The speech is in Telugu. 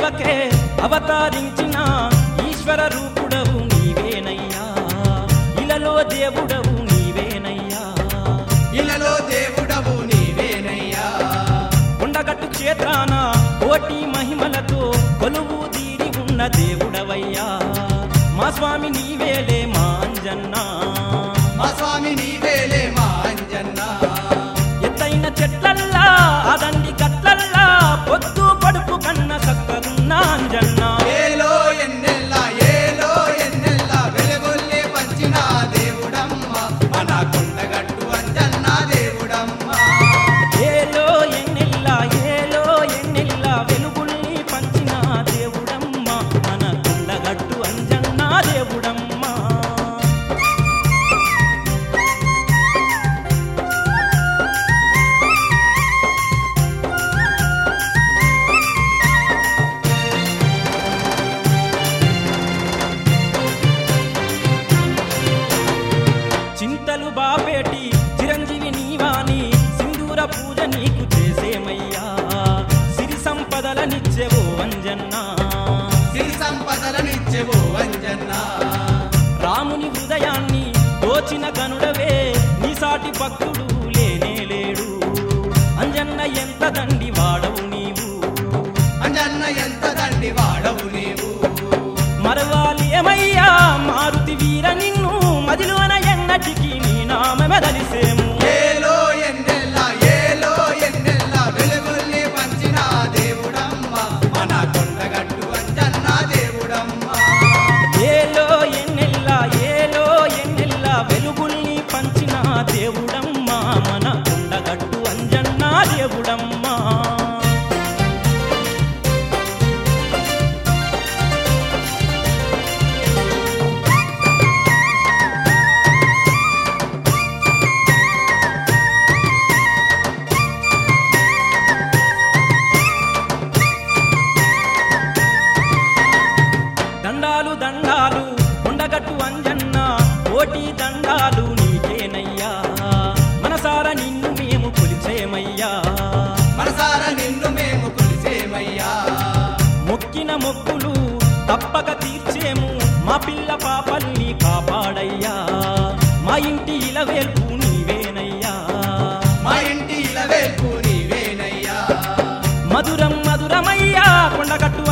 సేవకే అవతరించిన ఈశ్వర రూపుడవు నీవేనయ్యా ఇలలో దేవుడవు నీవేనయ్యా ఇలలో దేవుడవు నీవేనయ్యా కొండగట్టు క్షేత్రాన కోటి మహిమలతో కొలువు తీరి ఉన్న దేవుడవయ్యా మా స్వామి నీవేలే మా అంజన్నా మా స్వామి నీవేలే మా అంజన్నా ఎత్తైన చెట్లల్లా అదండి గట్లల్లా పొద్దు పడుపు కన్న సక్కగున్న అంజన్నా ఏలో ఎన్నెల్ల ఏలో ఎన్నెల్ల వెలుగుల్ని పంచిన దేవుడమ్మ మన కొండగట్టు అంజన్న దేవుడమ్మ ఏలో ఎన్నెల్లా ఏలో ఎన్నెల్లా వెలుగుల్ని పంచిన దేవుడమ్మ మన కొండగట్టు అంజన్నా దేవుడమ్మ చింతలు బాపేటి చిరంజీవి నీవాని సింధూర పూజ నీకు చేసేమయ్యా సిరి సంపదలనిచ్చెవో అంజన్నా సిరి సంపదలనిచ్చెవు అంజన్న రాముని హృదయాన్ని దోచిన గనుడవే నీ సాటి భక్తుడు లేనే లేడు అంజన్న ఎంత దండి వాడవు నీవు అంజన్న ఎంత దండి వాడవు నీవు మరవాలి ఏమయ్యా మారుతి వీర నిన్ను మదిలోన ఎన్నటికి నీ నామెదలిసేము ఏలో ఎన్నెల్ల ఏలో ఎన్నెల్ల వెలుగుల్ని పంచిన దేవుడమ్మ మన కొండగట్టు అంజన్న దేవుడమ్మ ఏలో ఎన్నెల్లా ఏలో ఎన్నెల్లా వెలుగుల్ని పంచిన దేవుడమ్మా మన కొండగట్టు అంజన్నా దేవుడమ్మా దండాలు దండాలు కొండగట్టు అంజన్న కోటి దండాలు నీకేనయ్యా మనసార నిన్ను మేము కొలిచేమయ్యా మనసార నిన్ను మేము కొలిసేమయ్యా మొక్కిన మొక్కులు తప్పక తీర్చేము మా పిల్ల పాపల్ని కాపాడయ్యా మా ఇంటి ఇలవేల్పు నీవేనయ్యా మా ఇంటి ఇలవేల్పు నీవేనయ్యా మధురం మధురమయ్యా కొండగట్టు